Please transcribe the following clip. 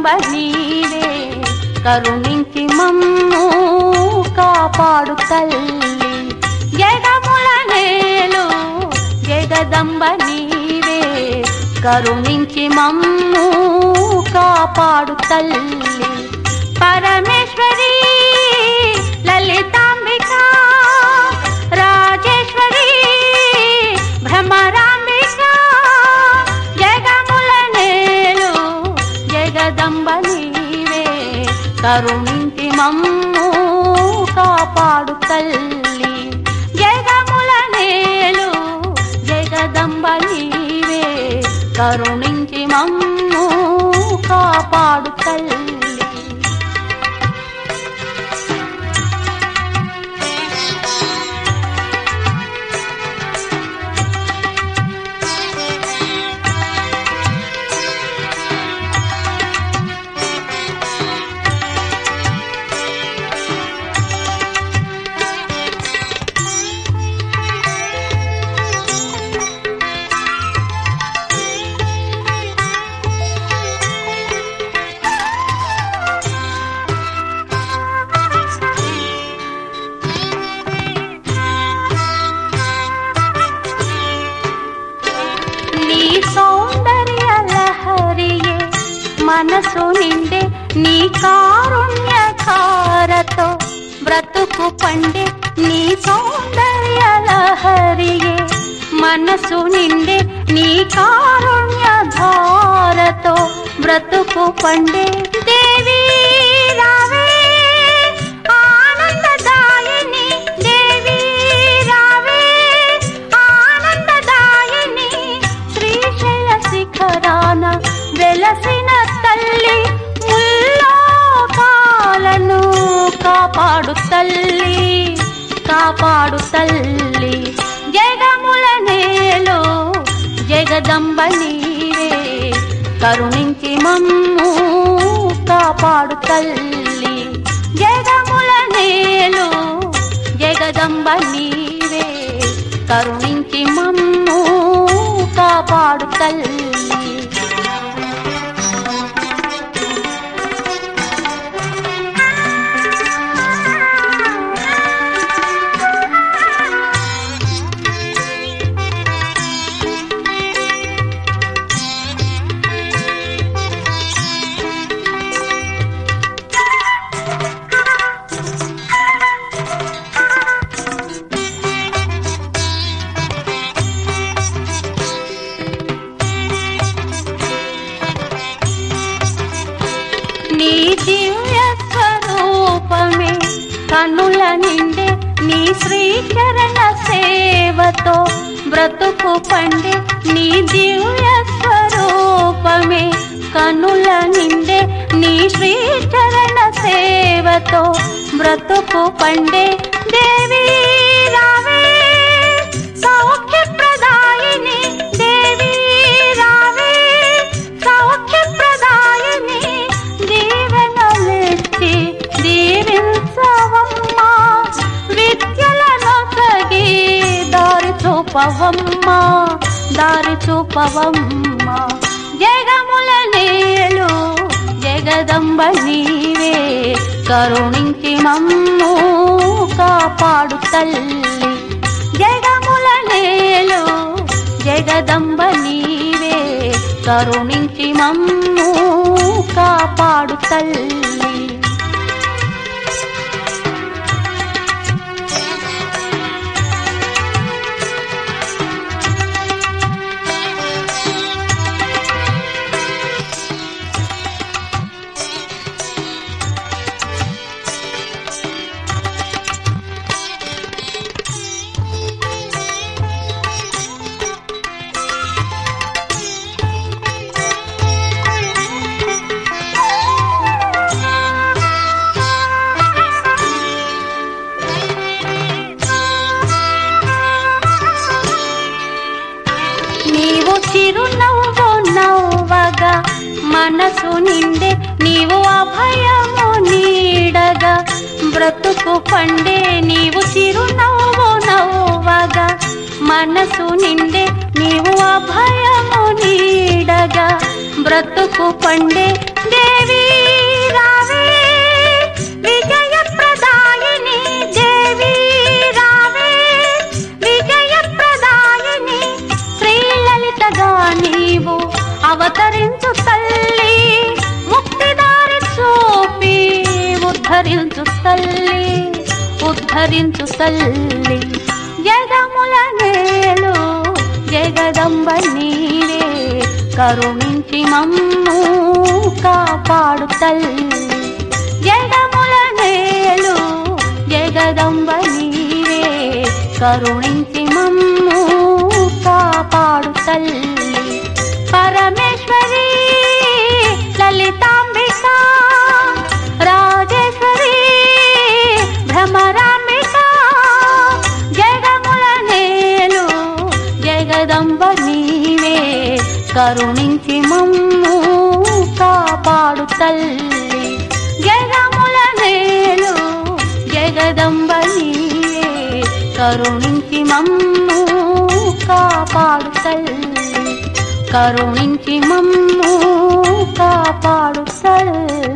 జగదంబ నీవే కరుణించి మమ్ము కాపాడు తల్లి జగముల నేలు జగదంబ నీవే కరుణించి మమ్ము కాపాడు తల్లి పరమేశ్వరి లలితాంబిక రాజేశ్వరి భ్రమరాంబిక జగముల నేలు జగదంబ నీవే కరుణించి మమ్ము కాపాడు తల్లి జగముల నేలు జగదంబ నీవే కరుణించి మమ్ము కాపాడు తల్లి నీ సౌందర్య లహరియే మనసు నిండే నీ కారుణ్య ధారతో బ్రతుకు పండే నీ సౌందర్య లహరియే మనసు నిండే నీ కారుణ్య ధారతో బ్రతుకు పండే దేవి రావే ఆనందదాయిని దేవి రావే ఆనందదాయిని శ్రీశైల శిఖరాన వెలసిన తల్లి ముల్లోకాలను కాపాడు తల్లి కాపాడు తల్లి జగముల నేలో జగదంబ నీవే కరుణించి మమ్ము కాపాడు తల్లి జగముల నేలు జగదంబ నీవే కరుణించి మమ్ము కాపాడు తల్లి నీ దివ్య స్వరూపమే కనుల నిండే నీ శ్రీచరణ సేవతో బ్రతుకు పండే నీ దివ్య స్వరూపమే కనుల నిండే నీ శ్రీచరణ సేవతో బ్రతుకు పండే దేవి రావే సౌఖ్య ప్రదాయిని దేవి రావే సౌఖ్య ప్రదాయిని దీవెనలెత్తి దీవించవమ్మా విద్యలను సగి దారి చూపవమ్మా దారి చూపవమ్మా జగముల నేలు జగదంబ నీవే కరుణించి మమ్ము కాపాడు తల్లి జగముల నేలు జగదంబ నీవే కరుణించి మమ్ము కాపాడు తల్లి నీవు చిరునవ్వు నవ్వగా మనసు నిండే నీవు అభయము నీడగా బ్రతుకు పండే నీవు చిరునవ్వు నవ్వగా మనసు నిండే నీవు అభయము నీడగా బ్రతుకు పండే దేవి బిడ్డగా నీవు అవతరించు తల్లి ముక్తిదారి చూపి ఉద్ధరించు తల్లి ఉద్ధరించు తల్లి జగముల నేలు జగదంబ నీవే కరుణించి మమ్ము కాపాడు తల్లి జగముల నేలు జగదంబ నీవే కరుణించి మమ్ము కాపాడు తల్లి పరమేశ్వరి లలితాంబిక రాజేశ్వరి భ్రమరాంబిక జగముల నేలు జగదంబ నీవే కరుణించి మమ్ము కాపాడు తల్లి జగముల నేలు జగదంబ నీవే కరుణించి మమ్ము కాపాడు తల్లి కరుణించి మమ్ము కాపాడు తల్లి